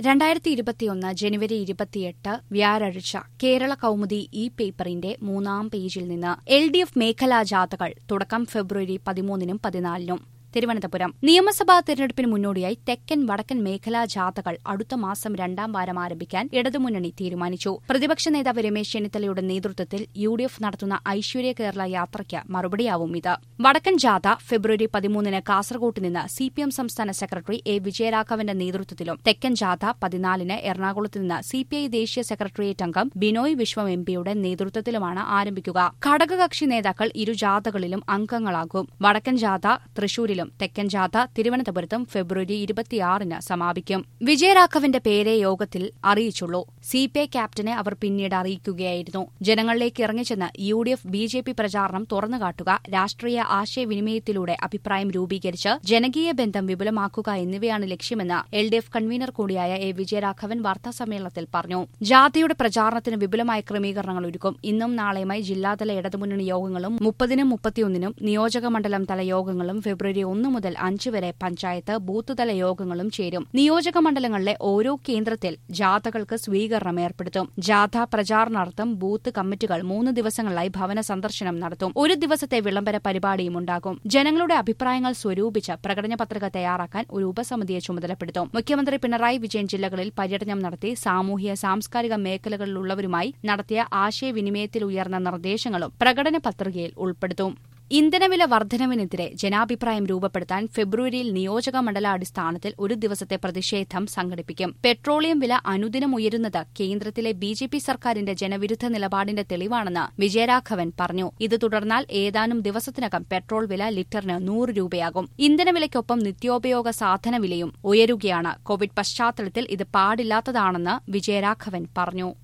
രണ്ടായിരത്തി ഇരുപത്തിയൊന്ന് ജനുവരി ഇരുപത്തിയെട്ട് വ്യാഴാഴ്ച കേരള കൌമുദി ഇ പേപ്പറിന്റെ മൂന്നാം പേജിൽ നിന്ന് എൽ ഡി എഫ് മേഖലാ ജാഥകൾ തുടക്കം ഫെബ്രുവരി പതിമൂന്നിനും പതിനാലിനും തിരുവനന്തപുരം നിയമസഭാ തെരഞ്ഞെടുപ്പിന് മുന്നോടിയായി തെക്കൻ വടക്കൻ മേഖലാ ജാഥകൾ അടുത്ത മാസം രണ്ടാം വാരം ആരംഭിക്കാൻ ഇടതുമുന്നണി തീരുമാനിച്ചു പ്രതിപക്ഷ നേതാവ് രമേശ് ചെന്നിത്തലയുടെ നേതൃത്വത്തിൽ യു ഡി എഫ് നടത്തുന്ന ഐശ്വര്യ കേരള യാത്രയ്ക്ക് മറുപടിയാവും ഇത് വടക്കൻ ജാഥ ഫെബ്രുവരി പതിമൂന്നിന് കാസർകോട്ട് നിന്ന് സി പി എം സംസ്ഥാന സെക്രട്ടറി എ വിജയരാഘവന്റെ നേതൃത്വത്തിലും തെക്കൻ ജാഥ പതിനാലിന് എറണാകുളത്ത് നിന്ന് സി പി ഐ ദേശീയ സെക്രട്ടേറിയറ്റ് അംഗം ബിനോയ് വിശ്വം എം പിയുടെ നേതൃത്വത്തിലുമാണ് ആരംഭിക്കുക ഘടകകക്ഷി നേതാക്കൾ ഇരു ജാഥകളിലും അംഗങ്ങളാകും വടക്കൻ ജാഥ തൃശൂരിലും തെക്കൻ ജാഥ തിരുവനന്തപുരത്തും ഫെബ്രുവരി ഇരുപത്തിയാറിന് സമാപിക്കും വിജയരാഘവന്റെ പേരെ യോഗത്തിൽ അറിയിച്ചുള്ളൂ സി പി ഐ ക്യാപ്റ്റനെ അവർ പിന്നീട് അറിയിക്കുകയായിരുന്നു ജനങ്ങളിലേക്ക് ഇറങ്ങിച്ചെന്ന് U D F B J P പ്രചാരണം തുറന്നുകാട്ടുക രാഷ്ട്രീയ ആശയവിനിമയത്തിലൂടെ അഭിപ്രായം രൂപീകരിച്ച് ജനകീയ ബന്ധം വിപുലമാക്കുക എന്നിവയാണ് ലക്ഷ്യമെന്ന് എൽ ഡി എഫ് കൺവീനർ കൂടിയായ എ വിജയരാഘവൻ വാർത്താസമ്മേളനത്തിൽ പറഞ്ഞു ജാഥയുടെ പ്രചാരണത്തിന് വിപുലമായ ക്രമീകരണങ്ങൾ ഒരുക്കും ഇന്നും നാളെയുമായി ജില്ലാതല ഇടതുമുന്നണി യോഗങ്ങളും മുപ്പതിനും മുപ്പത്തിയൊന്നിനും നിയോജക മണ്ഡലം തല യോഗങ്ങളും ഫെബ്രുവരി ഒന്ന് മുതൽ അഞ്ച് വരെ പഞ്ചായത്ത് ബൂത്ത് തല യോഗങ്ങളും ചേരും നിയോജക മണ്ഡലങ്ങളിലെ ഓരോ കേന്ദ്രത്തിൽ ജാഥകൾക്ക് സ്വീകരണം ഏർപ്പെടുത്തും ജാഥ പ്രചാരണാർത്ഥം ബൂത്ത് കമ്മിറ്റികൾ മൂന്ന് ദിവസങ്ങളിലായി ഭവന സന്ദർശനം നടത്തും ഒരു ദിവസത്തെ വിളംബര പരിപാടിയും ഉണ്ടാകും ജനങ്ങളുടെ അഭിപ്രായങ്ങൾ സ്വരൂപിച്ച് പ്രകടന പത്രിക തയ്യാറാക്കാൻ ഒരു ഉപസമിതിയെ ചുമതലപ്പെടുത്തും മുഖ്യമന്ത്രി പിണറായി വിജയൻ ജില്ലകളിൽ പര്യടനം നടത്തി സാമൂഹ്യ സാംസ്കാരിക മേഖലകളിലുള്ളവരുമായി നടത്തിയ ആശയവിനിമയത്തിൽ ഉയർന്ന നിർദ്ദേശങ്ങളും പ്രകടന പത്രികയിൽ ഉൾപ്പെടുത്തും ഇന്ധനവില വർധനവിനെതിരെ ജനാഭിപ്രായം രൂപപ്പെടുത്താൻ ഫെബ്രുവരിയിൽ നിയോജക മണ്ഡലാടിസ്ഥാനത്തിൽ ഒരു ദിവസത്തെ പ്രതിഷേധം സംഘടിപ്പിക്കും പെട്രോളിയം വില അനുദിനം ഉയരുന്നത് കേന്ദ്രത്തിലെ ബി ജെ പി സർക്കാരിന്റെ ജനവിരുദ്ധ നിലപാടിന്റെ തെളിവാണെന്ന് വിജയരാഘവൻ പറഞ്ഞു ഇത് തുടർന്നാൽ ഏതാനും ദിവസത്തിനകം പെട്രോൾ വില ലിറ്ററിന് നൂറ് രൂപയാകും ഇന്ധനവിലയ്ക്കൊപ്പം നിത്യോപയോഗ സാധന വിലയും ഉയരുകയാണ് കോവിഡ് പശ്ചാത്തലത്തിൽ ഇത് പാടില്ലാത്തതാണെന്ന് വിജയരാഘവൻ പറഞ്ഞു